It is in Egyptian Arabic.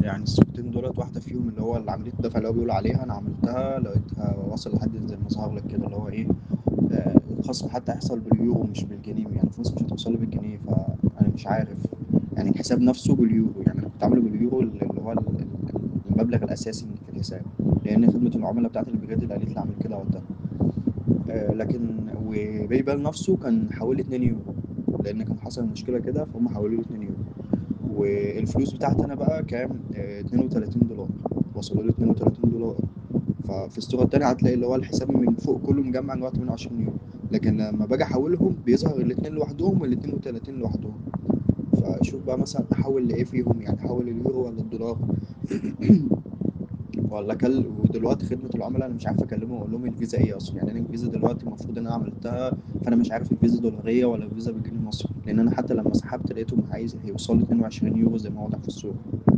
يعني الصورتين دولت واحدة فيهم اللي هو اللي عملية الدفع اللي هو بيقول عليها أنا عملتها لقيتها وصل لحد زي ما ظهر لك كده اللي هو إيه آه، الخصم حتى هيحصل باليورو مش بالجنيه يعني الفلوس مش هتوصل لي بالجنيه فأنا مش عارف يعني الحساب نفسه باليورو يعني أنا كنت عامله باليورو اللي هو ال- ال- المبلغ الأساسي في الحساب لأن خدمة العملاء بتاعت البريد قالت لي أعمل كده وقتها آه، لكن وباي بال نفسه كان حوالي 2 يورو لأن كان حصل مشكلة كده فهم حولوا لي 2 يورو والفلوس بتاعتي انا بقى كام آه، 32 دولار وصلوا لي 32 دولار ففي الصورة التانية هتلاقي اللي هو الحساب من فوق كله مجمع لغاية 28 يورو لكن لما باجي احولهم بيظهر الاتنين لوحدهم وال 32 لوحدهم فشوف بقى مثلا احول لايه فيهم يعني احول اليورو ولا الدولار ولا كل ودلوقتي خدمة العملاء انا مش عارف اكلمهم واقول لهم الفيزا ايه اصلا يعني انا الفيزا دلوقتي المفروض ان انا عملتها فانا مش عارف الفيزا دولارية ولا الفيزا بالجنيه المصري لان انا حتى لما سحبت لقيتهم عايز هيوصل لي 22 يورو زي ما واضح في الصورة